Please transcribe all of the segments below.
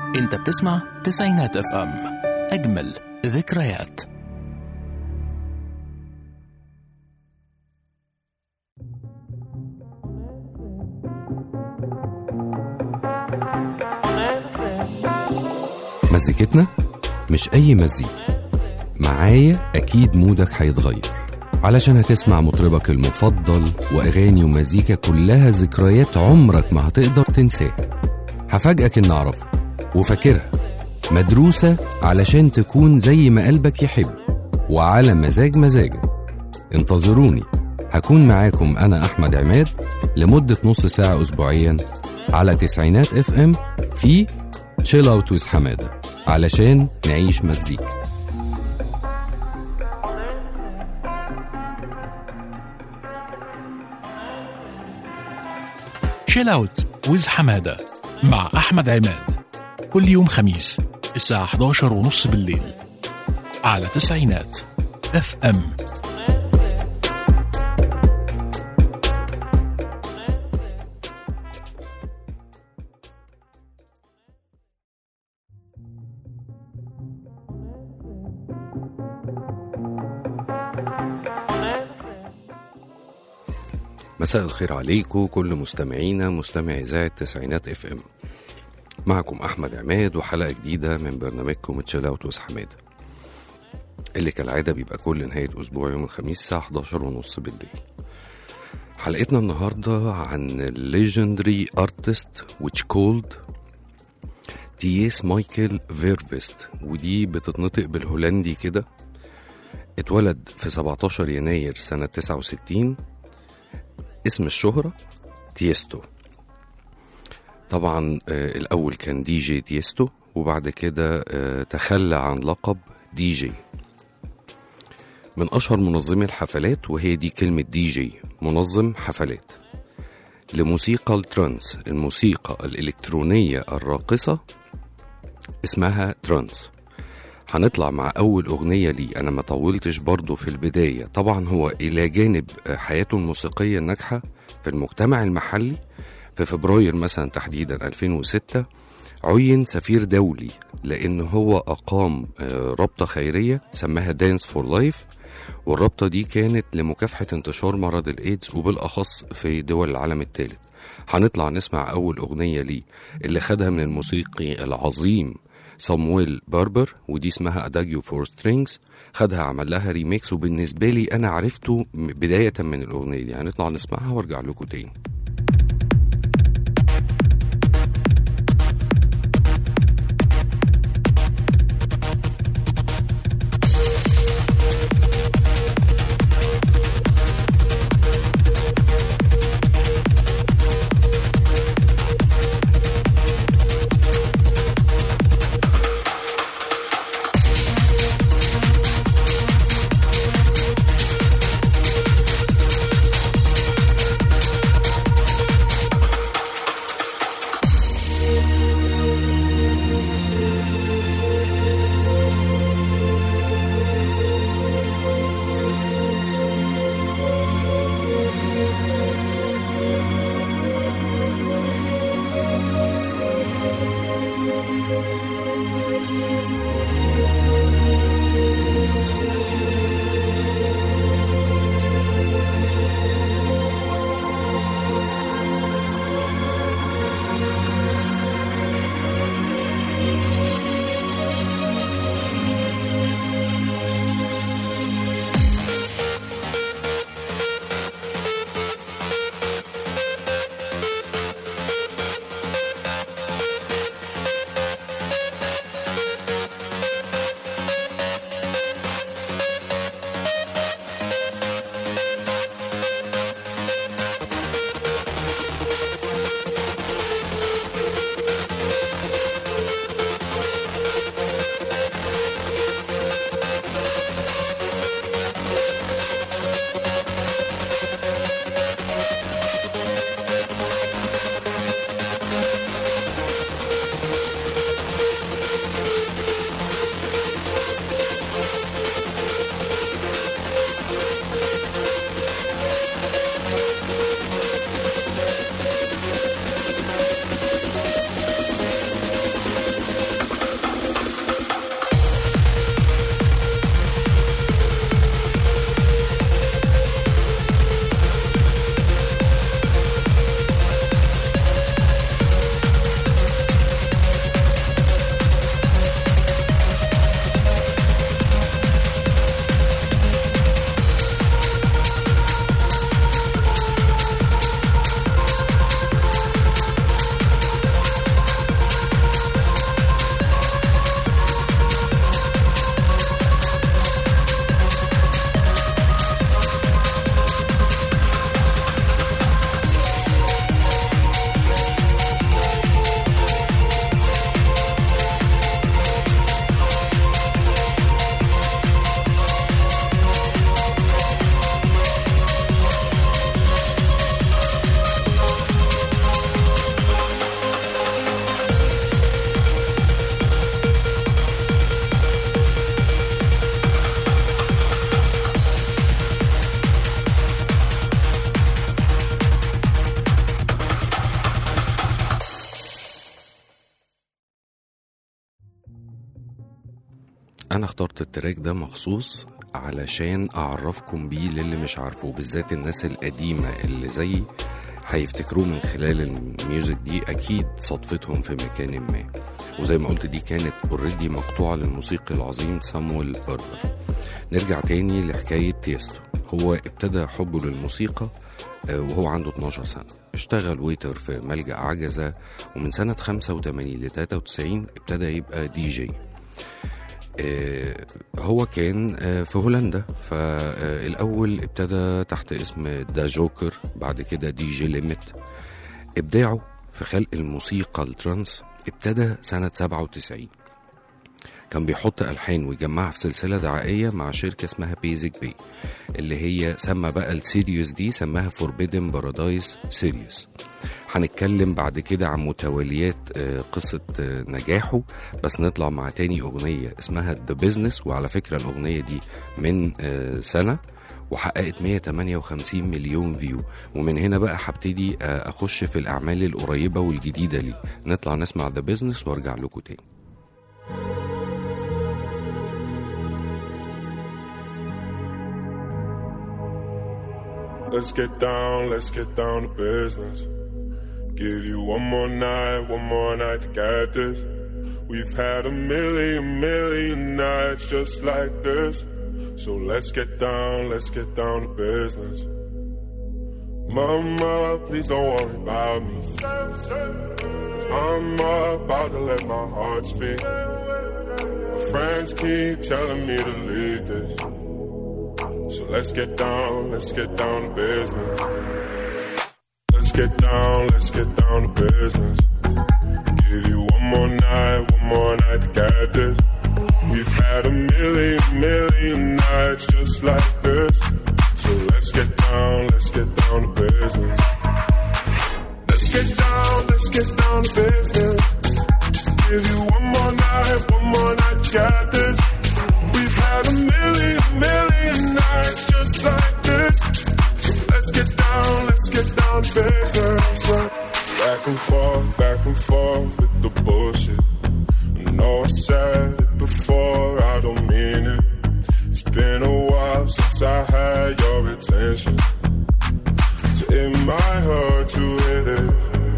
انت بتسمع تسعينات اف ام اجمل ذكريات مزيكتنا مش أي مزيكا معايا أكيد مودك هيتغير علشان هتسمع مطربك المفضل وأغاني ومزيكا كلها ذكريات عمرك ما هتقدر تنساها هفاجئك إن أعرفها وفاكرها مدروسة علشان تكون زي ما قلبك يحب وعلى مزاج مزاجك انتظروني هكون معاكم أنا أحمد عماد لمدة نص ساعة أسبوعيا على تسعينات اف ام في تشيل اوت ويز حماده علشان نعيش مزيكا شيل اوت ويز حماده مع احمد عماد كل يوم خميس الساعه 11 ونص بالليل على تسعينات اف ام مساء الخير عليكم كل مستمعينا مستمعي إذاعة تسعينات اف ام معكم أحمد عماد وحلقة جديدة من برنامجكم تشيل اوت ويز حماده اللي كالعادة بيبقى كل نهاية أسبوع يوم الخميس الساعة 11 ونص بالليل حلقتنا النهاردة عن الليجندري ارتست which called تياس مايكل فيرفست ودي بتتنطق بالهولندي كده اتولد في 17 يناير سنة 69 اسم الشهرة تيستو طبعا آه، الأول كان دي جي تيستو وبعد كده آه، تخلى عن لقب دي جي من أشهر منظمي الحفلات وهي دي كلمة دي جي منظم حفلات لموسيقى الترانس الموسيقى الإلكترونية الراقصة اسمها ترانس هنطلع مع أول أغنية لي أنا ما طولتش برضه في البداية طبعا هو إلى جانب حياته الموسيقية الناجحة في المجتمع المحلي في فبراير مثلا تحديدا 2006 عين سفير دولي لأن هو أقام آه، رابطة خيرية سماها دانس فور لايف والرابطة دي كانت لمكافحة انتشار مرض الإيدز وبالأخص في دول العالم الثالث هنطلع نسمع أول أغنية ليه اللي خدها من الموسيقي العظيم صامويل باربر ودي اسمها أداجيو فور سترينجز خدها عمل لها ريميكس وبالنسبة لي أنا عرفته م- بداية من الأغنية دي هنطلع نسمعها وارجع لكم تاني Thank انا اخترت التراك ده مخصوص علشان اعرفكم بيه للي مش عارفه بالذات الناس القديمة اللي زي هيفتكروه من خلال الميوزك دي اكيد صدفتهم في مكان ما وزي ما قلت دي كانت اوريدي مقطوعة للموسيقي العظيم سامويل باربر نرجع تاني لحكاية تيستو هو ابتدى حبه للموسيقى آه، وهو عنده 12 سنة اشتغل ويتر في ملجأ عجزة ومن سنة 85 ل 93 ابتدى يبقى دي جي آه، هو كان آه، في هولندا فالأول ابتدى تحت اسم دا جوكر بعد كده دي جي ليميت إبداعه في خلق الموسيقى الترانس ابتدى سنة 97 كان بيحط ألحان ويجمعها في سلسلة دعائية مع شركة اسمها بيزك بي اللي هي سمى بقى السيريوس دي سماها فوربيدن بارادايس سيريوس هنتكلم بعد كده عن متواليات آه، قصة آه، نجاحه بس نطلع مع تاني أغنية اسمها ذا بيزنس وعلى فكرة الأغنية دي من آه، سنة وحققت 158 مليون فيو ومن هنا بقى هبتدي آه، أخش في الأعمال القريبة والجديدة لي نطلع نسمع ذا بيزنس وارجع لكم تاني Let's get down, let's get down to business. Give you one more night, one more night to get this. We've had a million, million nights just like this. So let's get down, let's get down to business. Mama, please don't worry about me. I'm about to let my heart speak. My friends keep telling me to leave this. So let's get down, let's get down to business. Let's get down, let's get down to business. Give you one more night, one more night to get this. We've had a million, million nights just like this. So let's get down, let's get down to business. Let's get down, let's get down to business. Give you one more night, one more night to get this. We've had a million, million nights just like this. So let's get down, let's get down to business. Back and forth, back and forth with the bullshit. I know I said it before, I don't mean it. It's been a while since I had your attention. So it might hurt to hit it.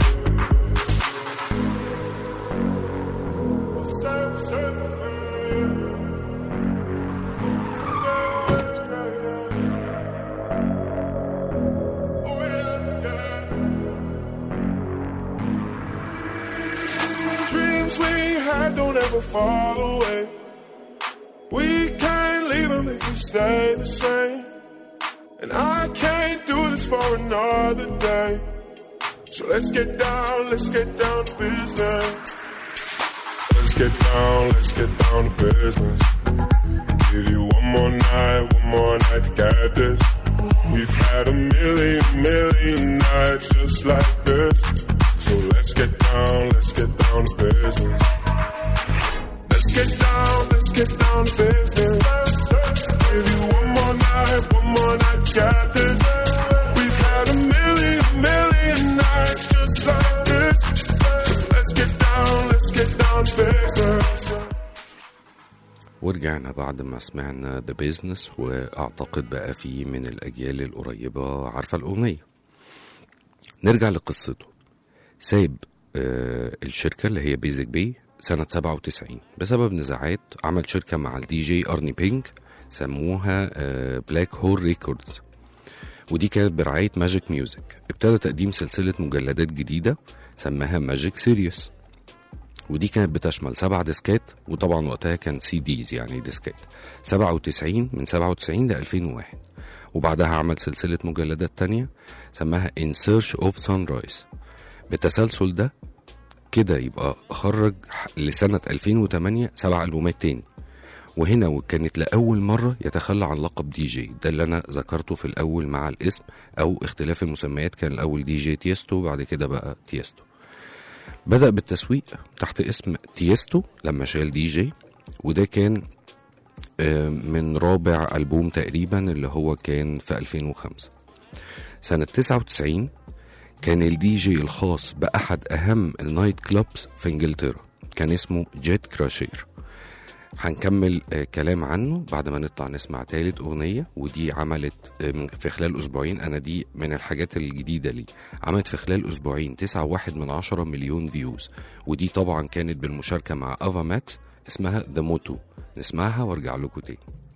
Dreams we had don't ever fall away. We can't leave them if we stay the same. And I can't do this for another day. So let's get down, let's get down to business. Let's get down, let's get down to business. Give you one more night, one more night to get this. We've had a million, million nights just like this. So let's get down, let's get down to business. Let's get down, let's get down to business. Give you one more night, one more night to get this. We've had a million, million nights just like this. So let's get down, let's get down to business. ورجعنا بعد ما سمعنا ذا بيزنس واعتقد بقى في من الاجيال القريبه عارفه الاغنيه نرجع لقصته سايب آه الشركه اللي هي بيزك بي سنه 97 بسبب نزاعات عمل شركه مع الدي جي ارني بينك سموها آه بلاك هول ريكوردز ودي كانت برعايه ماجيك ميوزك ابتدى تقديم سلسله مجلدات جديده سماها ماجيك سيريوس ودي كانت بتشمل سبع ديسكات وطبعا وقتها كان سي ديز يعني ديسكات 97 من 97 ل 2001 وبعدها عمل سلسلة مجلدات تانية سماها In Search of Sunrise بالتسلسل ده كده يبقى خرج لسنة 2008 سبع ألبومات تاني وهنا كانت لأول مرة يتخلى عن لقب دي جي ده اللي أنا ذكرته في الأول مع الاسم أو اختلاف المسميات كان الأول دي جي تيستو بعد كده بقى تيستو بدأ بالتسويق تحت اسم تيستو لما شال دي جي وده كان آه، من رابع ألبوم تقريبا اللي هو كان في 2005 سنة 99 كان الدي جي الخاص بأحد أهم النايت كلابس في إنجلترا كان اسمه جيت كراشير هنكمل آه، كلام عنه بعد ما نطلع نسمع تالت أغنية ودي عملت آه، من- في خلال أسبوعين أنا دي من الحاجات الجديدة لي عملت في خلال أسبوعين تسعة واحد من عشرة مليون فيوز ودي طبعا كانت بالمشاركة مع أفا ماكس اسمها ذا موتو نسمعها وارجع لكم تاني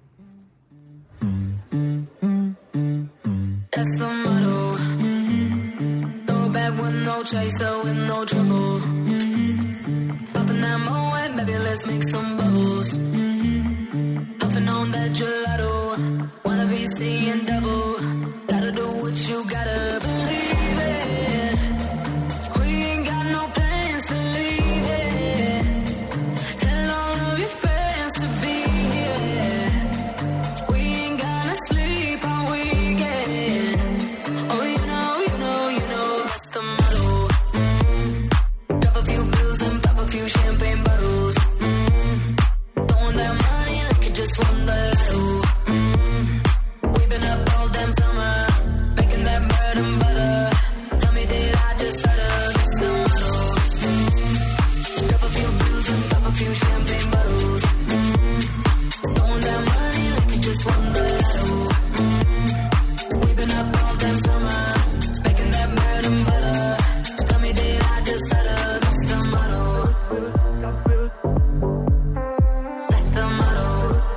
That's the motto. Throw back with no chaser, with no trouble. Popping that moe, baby, let's make some bubbles. Puffing on that gelato. Wanna be seeing double. Gotta do what you gotta believe it. We ain't got no plans to leave it. Tell all of your friends to be here. We ain't gonna sleep all weekend. Oh, you know, you know, you know that's the motto. Drop a few bills and pop a few champagne bottles. Throwing that money like you just won the lotto. We've been up all damn summer, making that bread and butter. Tell me, did I just stutter? That's the motto. Drop a few bills and pop a few champagne bottles. Throwing that money like you just won the lotto. We've been up all damn summer, making that bread and butter. Tell me, did I just stutter? That's the motto. That's the motto.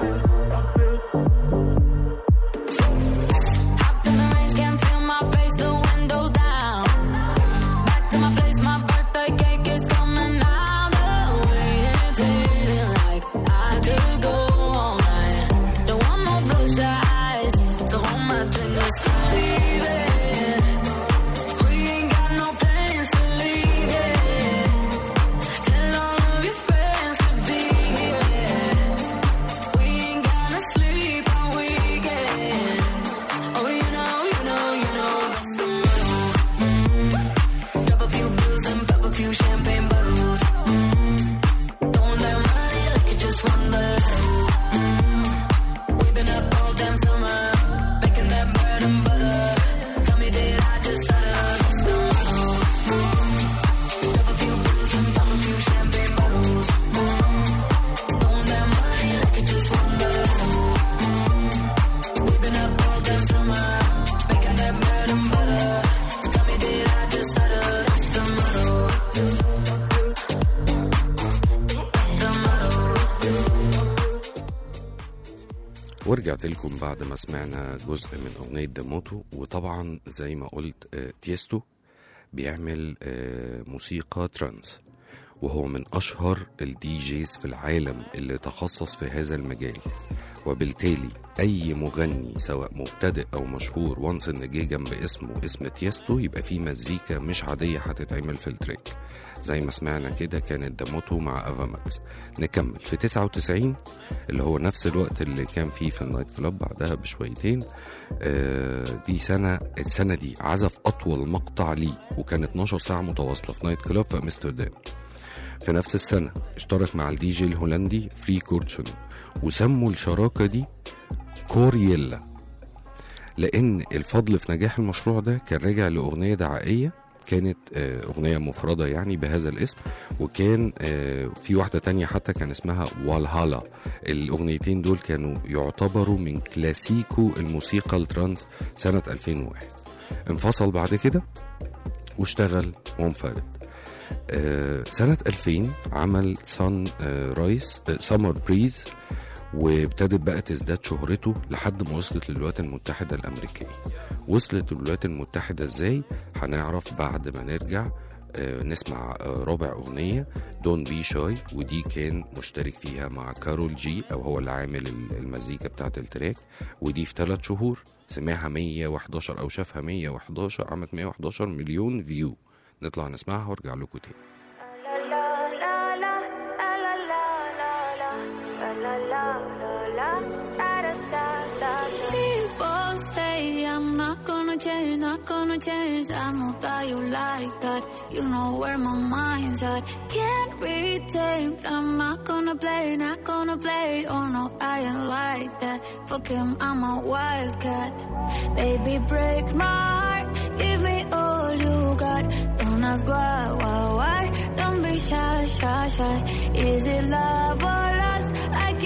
Hopped in the range, can't feel my face, the windows down. Back to my place, my birthday cake is coming out. The way it's hitting like I could go all night. Don't want no bloodshot eyes, so hold my drink, let's leave it. We ain't got no plans to leave it. Tell all of your friends to be here. We ain't gonna sleep all weekend. Oh, you know, you know, you know that's the motto. Drop a few bills and pop a few champagne bottles. Throwing that money like you just won the lotto. We've been up all damn summer, making that bread and butter. Tell me, did I just stutter? That's the motto. Drop a few bills and pop a few champagne bottles. Throwing that money like you just won the lotto. We've been up all damn summer, making that bread and butter. Tell me, did I just stutter? That's the motto. The motto. ورجعت لكم بعد ما سمعنا جزء من أغنية دموتو وطبعا زي ما قلت آه، تيستو بيعمل آه، موسيقى ترانس وهو من أشهر الدي جيز في العالم اللي تخصص في هذا المجال وبالتالي أي مغني سواء مبتدئ أو مشهور وانس إن جه جنب اسمه اسم تيستو يبقى فيه مزيكا مش عادية هتتعمل في التراك زي ما سمعنا كده كانت دموتو مع أفا ماكس نكمل في 99 اللي هو نفس الوقت اللي كان فيه في النايت كلاب بعدها بشويتين آه، دي سنة السنة دي عزف أطول مقطع ليه وكان 12 ساعة متواصلة في نايت كلاب في أمستردام في نفس السنة اشترك مع الدي جي الهولندي فري كورتشن وسموا الشراكة دي كورييلا لأن الفضل في نجاح المشروع ده كان راجع لأغنية دعائية كانت آه، أغنية مفردة يعني بهذا الاسم وكان آه، في واحدة تانية حتى كان اسمها والهالا الأغنيتين دول كانوا يعتبروا من كلاسيكو الموسيقى الترانس سنة 2001 انفصل بعد كده واشتغل منفرد آه، سنة 2000 عمل سان رايس سمر بريز وابتدت بقى تزداد شهرته لحد ما وصلت للولايات المتحدة الأمريكية وصلت للولايات المتحدة ازاي هنعرف بعد ما نرجع آه، نسمع آه، رابع أغنية دون بي شاي ودي كان مشترك فيها مع كارول جي أو هو اللي عامل ال- المزيكا بتاعت التراك ودي في ثلاث شهور سمعها 111 أو شافها 111 عملت 111 مليون فيو نطلع نسمعها وارجع لكم تاني People say I'm not gonna change, not gonna change. I know that you like that. You know where my mind's at. Can't be tamed. I'm not gonna play, not gonna play. Oh no, I ain't like that. Fuck him, I'm a wildcat. Baby, break my heart. Give me all you got. Don't ask why, why, why. Don't be shy, shy, shy. Is it love or lust? I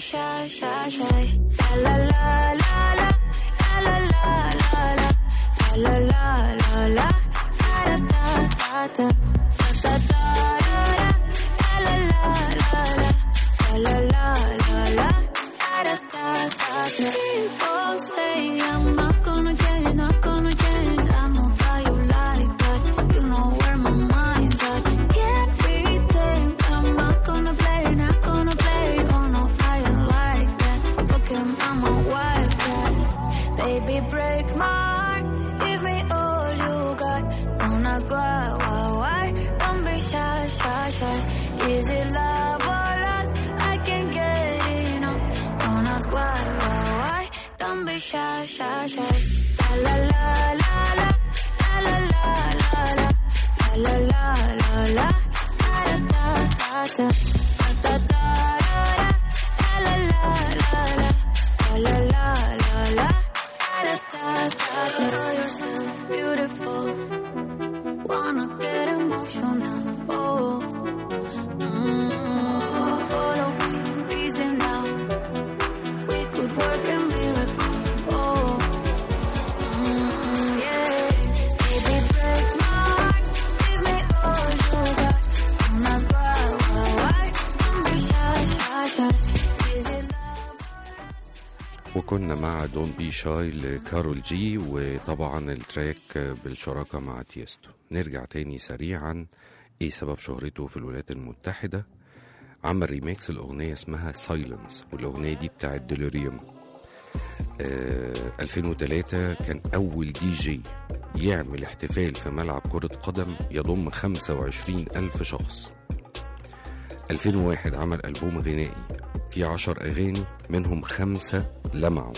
shy, shy, shy. La la la la la, la la la la la, la la la la la, da da da da, da da da da da, la la la la la, la la la la, da da da da. People say I'm not gonna change, not gonna change. I know that you like that. You know where my mind's at. Can't be tamed. I'm not gonna play, not gonna play. Oh no, I ain't like that. Fuck him, I'm a wildcat. Baby, break my heart. Give me all you got. Don't ask why, why, why. Don't be shy, shy, shy. Is it love or lust? I can't get enough. Don't ask why, why, why. Don't be shy, shy, shy. La la la la la, la la la la la, la la la la la, da da da da, da da da da, la la la la la, la la la la, da da da da. Know yourself beautiful, wanna get emotional. Oh, mm, follow me, reason now. We could work a miracle. Oh, mm, yeah. Baby, break my heart. Give me all you got. Don't ask why, why, why. Don't be shy, shy, shy. Is it love? وكنا مع دون بي شاي لكارول جي وطبعا التراك بالشراكة مع تيستو نرجع تاني سريعا ايه سبب شهرته في الولايات المتحدة عمل ريميكس الأغنية اسمها سايلنس والأغنية دي بتاعت ديلوريوم آه 2003 كان أول دي جي يعمل احتفال في ملعب كرة قدم يضم 25 ألف شخص 2001 عمل ألبوم غنائي فيه عشر أغاني منهم خمسة لمعوا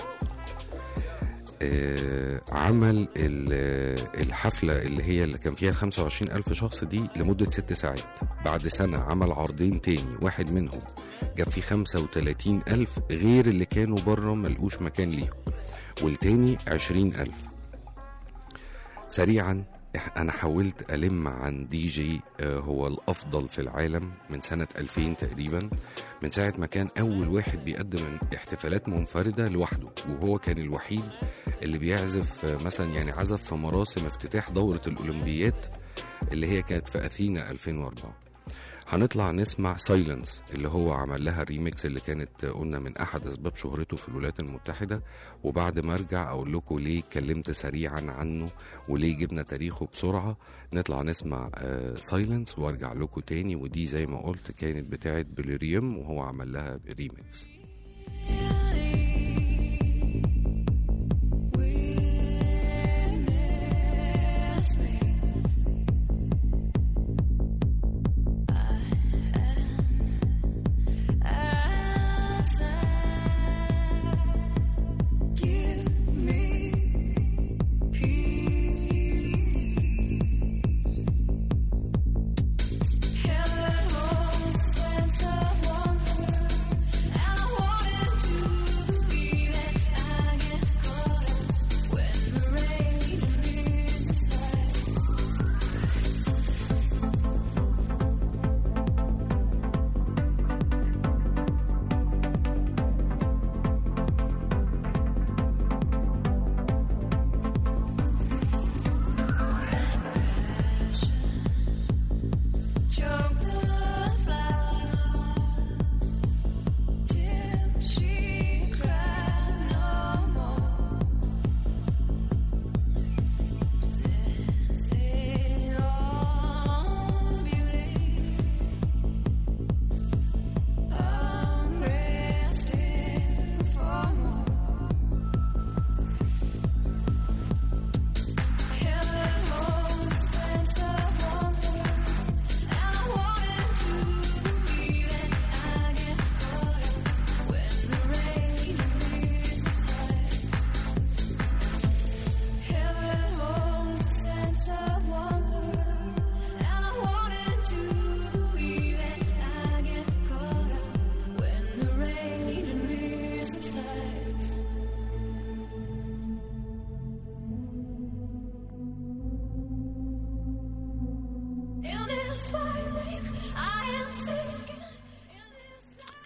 آه، عمل ال- الحفلة اللي هي اللي كان فيها 25 ألف شخص دي لمدة ست ساعات بعد سنة عمل عرضين تاني واحد منهم جاب فيه 35 ألف غير اللي كانوا بره ملقوش مكان ليهم والتاني 20 ألف سريعا إح- انا حاولت الم عن دي جي آه، هو الافضل في العالم من سنه 2000 تقريبا من ساعه ما كان اول واحد بيقدم احتفالات منفرده لوحده وهو كان الوحيد اللي بيعزف آه، مثلا يعني عزف في مراسم افتتاح دوره الاولمبيات اللي هي كانت في اثينا 2004 هنطلع نسمع سايلنس اللي هو عمل لها الريميكس اللي كانت قلنا من احد اسباب شهرته في الولايات المتحده وبعد ما ارجع اقول لكم ليه اتكلمت سريعا عنه وليه جبنا تاريخه بسرعه نطلع نسمع سايلنس وارجع لكم تاني ودي زي ما قلت كانت بتاعت بليريوم وهو عمل لها ريميكس Heaven holds a sense of wonder, and I wanted to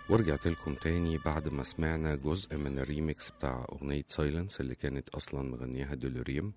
ورجعت لكم تاني بعد ما سمعنا جزء من الريميكس بتاع أغنية سايلنس اللي كانت أصلا مغنيها دولوريم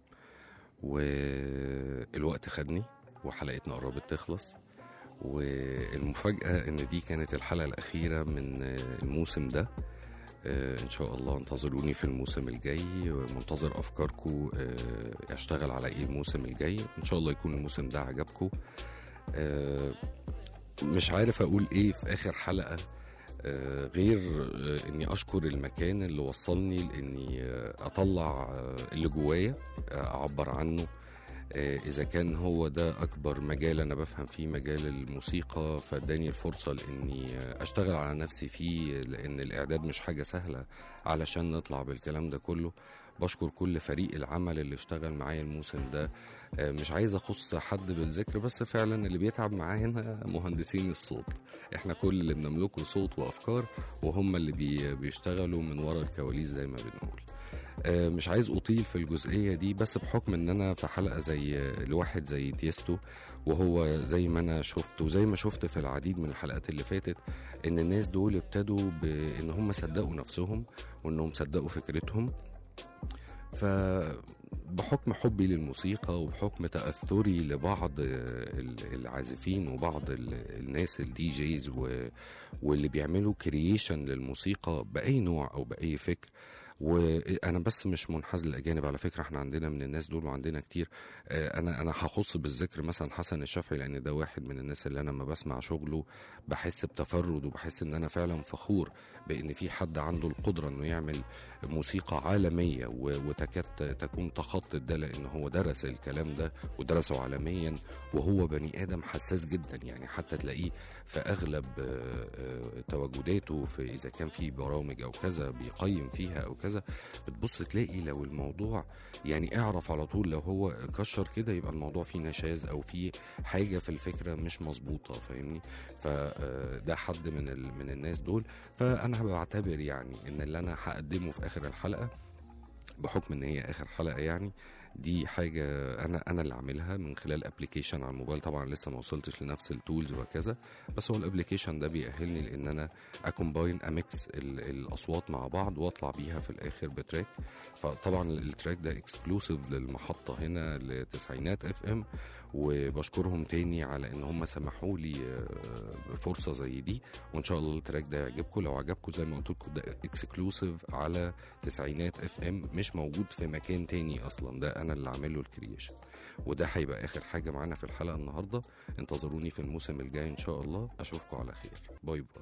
والوقت خدني وحلقتنا قربت تخلص والمفاجأة إن دي كانت الحلقة الأخيرة من الموسم ده آه، إن شاء الله انتظروني في الموسم الجاي منتظر أفكاركم آه، أشتغل على إيه الموسم الجاي إن شاء الله يكون الموسم ده عجبكم آه، مش عارف أقول إيه في آخر حلقة آه، غير آه، اني اشكر المكان اللي وصلني لاني آه، اطلع آه، اللي جوايا آه، اعبر عنه آه، اذا كان هو ده اكبر مجال انا بفهم فيه مجال الموسيقى فاداني الفرصه لاني آه، اشتغل على نفسي فيه لان الاعداد مش حاجه سهله علشان نطلع بالكلام ده كله بشكر كل فريق العمل اللي اشتغل معايا الموسم ده آه، مش عايز اخص حد بالذكر بس فعلا اللي بيتعب معانا مهندسين الصوت احنا كل اللي بنملكه صوت وافكار وهم اللي بي بيشتغلوا من ورا الكواليس زي ما بنقول آه، مش عايز اطيل في الجزئيه دي بس بحكم ان انا في حلقه زي لواحد زي تيستو وهو زي ما انا شفت وزي ما شفت في العديد من الحلقات اللي فاتت ان الناس دول ابتدوا بان هم صدقوا نفسهم وانهم صدقوا فكرتهم فبحكم حبي للموسيقى وبحكم تأثري لبعض ال- العازفين وبعض ال- الناس الدي جيز و- واللي بيعملوا كرييشن للموسيقى بأي نوع أو بأي فكر وانا بس مش منحاز للاجانب على فكره احنا عندنا من الناس دول وعندنا كتير آه، انا انا هخص بالذكر مثلا حسن الشافعي لان ده واحد من الناس اللي انا لما بسمع شغله بحس بتفرد وبحس ان انا فعلا فخور بان في حد عنده القدره انه يعمل موسيقى عالميه و- وتكاد تكون تخطط ده لان هو درس الكلام ده ودرسه عالميا وهو بني ادم حساس جدا يعني حتى تلاقيه في اغلب آه، آه، تواجداته في اذا كان في برامج او كذا بيقيم فيها او كذا بتبص تلاقي لو الموضوع يعني اعرف على طول لو هو كشر كده يبقى الموضوع فيه نشاز او فيه حاجه في الفكره مش مظبوطه فاهمني فده حد من ال- من الناس دول فانا بعتبر يعني ان اللي انا هقدمه في اخر الحلقه بحكم ان هي اخر حلقه يعني دي حاجه انا انا اللي عاملها من خلال ابلكيشن على الموبايل طبعا لسه ما وصلتش لنفس التولز وكذا بس هو الابلكيشن ده بيأهلني لان انا اكومباين اميكس الاصوات مع بعض واطلع بيها في الاخر بتراك فطبعا التراك ده اكسكلوسيف للمحطه هنا لتسعينات اف ام وبشكرهم تاني على ان هم سمحوا لي آه، فرصه زي دي وان شاء الله التراك ده يعجبكم لو عجبكم زي ما قلت لكم ده اكسكلوسيف على تسعينات اف ام مش موجود في مكان تاني اصلا ده انا اللي عامل له الكرييشن وده هيبقى اخر حاجه معانا في الحلقه النهارده انتظروني في الموسم الجاي ان شاء الله اشوفكم على خير باي باي